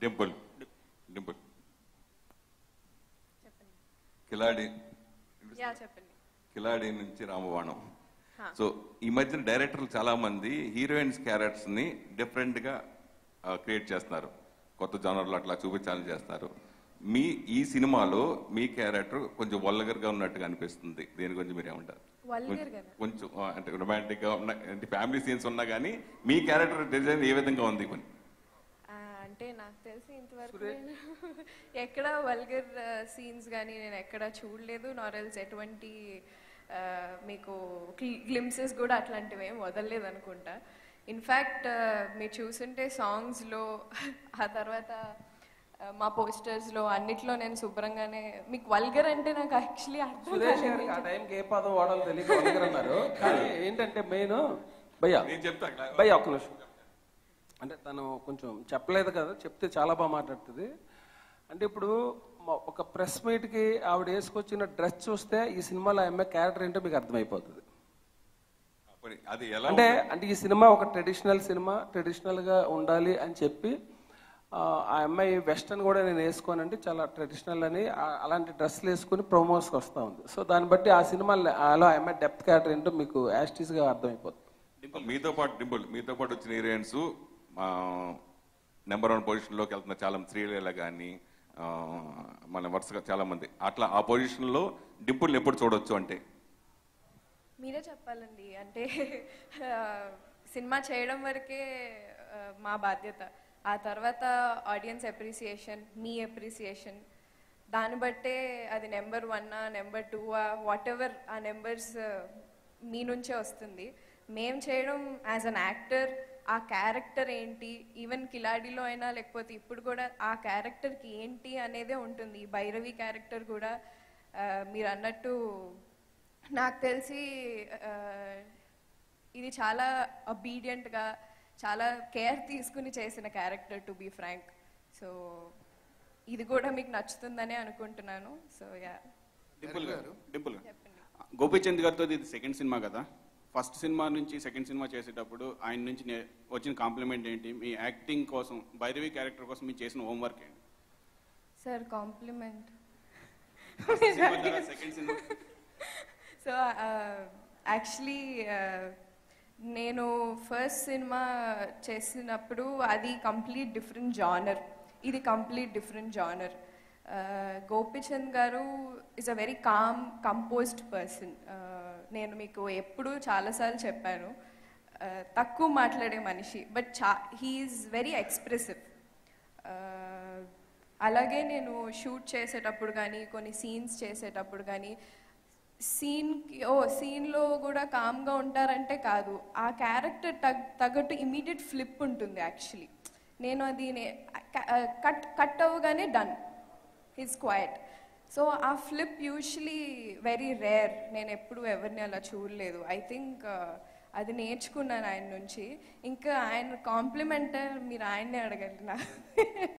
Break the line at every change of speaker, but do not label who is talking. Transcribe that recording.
డింపుల్ డింపుల్
చెప్పండి
కిలాడి
యా చెప్పండి
కిలాడి నుంచి రామబాణం
హా.
సో ఈ మధ్యన డైరెక్టర్లు చాలా మంది హీరోయిన్స్ క్యారెక్టర్స్ ని డిఫరెంట్ గా క్రియేట్ చేస్తున్నారు కొత్త జనర్లు అట్లా చూపించాలని చేస్తారు మీ ఈ సినిమాలో మీ క్యారెక్టర్ కొంచెం వల్గర్ గా ఉన్నట్టుగా అనిపిస్తుంది దీని గురించి మీరు ఏమంటారు
Vulgar గానా?
కొంచెం ఆ, అంటే రొమాంటిక్ గా ఉన్న అంటే ఫ్యామిలీ సీన్స్ ఉన్నా కానీ మీ క్యారెక్టర్ డిజైన్ ఏ విధంగా ఉంది కొన్ని
ఆ, అంటే నాకు తెలిసి ఇంతవరకు నేను ఎక్కడ వల్గర్ సీన్స్ కానీ నేను ఎక్కడ చూడలేదు నారెల్స్ ఎటువంటి ఆ, మీకు గ్లిమ్సెస్ కూడా అట్లాంటివి ఏం వదలలేదు అనుకుంటా ఇన్ఫ్యాక్ట్ మీరు చూసుంటే సాంగ్స్లో ఆ తర్వాత ఆ, మా పోస్టర్స్లో అన్నిట్లో నేను శుభ్రంగానే మీకు వల్గర్ అంటే నాకు యాక్చువల్లీ అర్థం
సురేష్
కాలేదు.
గారికి ఆ టైంకి ఏ పదం వాడాలో తెలియక వల్గర్ అన్నారు కానీ ఏంటంటే మెయిన్ భయ్యా
నేను చెప్తా
భయ్యా ఒక్క నిమిషం అంటే తను కొంచెం చెప్పలేదు కదా చెప్తే చాలా బాగా మాట్లాడుతుంది అంటే ఇప్పుడు మ- ఒక ప్రెస్ మీట్కి ఆవిడ వేసుకొచ్చిన డ్రెస్ చూస్తే ఈ సినిమాలో ఆమె క్యారెక్టర్ ఏంటో మీకు అర్థమైపోతుంది
అప్పుడు అది ఎలా
అంటే అంటే ఈ సినిమా ఒక ట్రెడిషనల్ సినిమా ట్రెడిషనల్ గా ఉండాలి అని చెప్పి ఆ ఆ అమ్మాయి వెస్టర్న్ కూడా నేను వేసుకోనంటే చాలా ట్రెడిషనల్ అని ఆ- అలాంటి డ్రెస్సులు వేసుకుని ప్రమోట్స్కి వస్తూ ఉంది సో దాన్ని బట్టి ఆ సినిమా అలా ఆ అమ్మాయి డెప్త్ క్యారెక్టర్ ఏంటో మీకు యాస్టీస్ గా అర్థమైపోతుంది
డింపుల్ మీతో పాటు డింపుల్ మీతో పాటు వచ్చిన హీరోయిన్స్ నెంబర్ వన్ పొజిషన్ లోకి వెళ్తున్న చాలా మంది శ్రీలీల కానీ మన వరుసగా చాలా మంది అట్లా ఆ పొజిషన్ లో డింపుల్ ఎప్పుడు చూడొచ్చు అంటే
మీరే చెప్పాలండి అంటే ఆ, సినిమా చేయడం వరకే ఆ, మా బాధ్యత ఆ తర్వాత ఆడియన్స్ అప్రిసియేషన్ మీ అప్రిసియేషన్ దాన్ని బట్టే అది నెంబర్ వన్నా నెంబర్ టూవా వాట్ ఎవర్ ఆ నెంబర్స్ మీ నుంచే వస్తుంది మేం చేయడం యాజ్ అన్ యాక్టర్ ఆ క్యారెక్టర్ ఏంటి ఈవెన్ కిలాడిలో అయినా లేకపోతే ఇప్పుడు కూడా ఆ క్యారెక్టర్కి ఏంటి అనేదే ఉంటుంది ఈ భైరవి క్యారెక్టర్ కూడా ఆ, మీరు అన్నట్టు నాకు తెలిసి ఆ, ఇది చాలా obedient గా చాలా కేర్ తీసుకుని చేసిన character to be frank so ఇది కూడా మీకు నచ్చుతుందనే అనుకుంటున్నాను సో యా
డింపుల్ గారు డింపుల్ గారు
చెప్పండి
గోపీచంద్ గారితో ఇది సెకండ్ సినిమా కదా ఫస్ట్ సినిమా నుంచి సెకండ్ సినిమా చేసేటప్పుడు ఆయన నుంచి నే- వచ్చిన కాంప్లిమెంట్ ఏంటి మీ యాక్టింగ్ కోసం భైరవి క్యారెక్టర్ కోసం మీరు చేసిన హోంవర్క్ ఏంటి
sir compliment
second cinema
so actually నేను ఫస్ట్ సినిమా చేసినప్పుడు అది కంప్లీట్ డిఫరెంట్ జానర్ ఇది కంప్లీట్ డిఫరెంట్ జానర్ గోపిచంద్ గారు is a very calm composed person నేను మీకు ఎప్పుడు చాలాసార్లు చెప్పాను Uh, తక్కువ మాట్లాడే మనిషి బట్ చా హీఈస్ వెరీ ఎక్స్ప్రెసివ్ అలాగే నేను షూట్ చేసేటప్పుడు కానీ కొన్ని సీన్స్ చేసేటప్పుడు కానీ సీన్ ఓ సీన్లో కూడా కామ్గా ఉంటారంటే కాదు ఆ క్యారెక్టర్ తగ్ తగ్గట్టు ఇమీడియట్ ఫ్లిప్ ఉంటుంది యాక్చువల్లీ నేను అది కట్ కట్ అవ్వగానే done his quiet so uh flip usually very rare నేను ఎప్పుడు ఎవరిని అలా చూడలేదు ఐ థింక్ అది నేర్చుకున్నాను ఆయన నుంచి ఇంకా ఆయన కాంప్లిమెంట్ మీరు ఆయన్నే అడగండి నా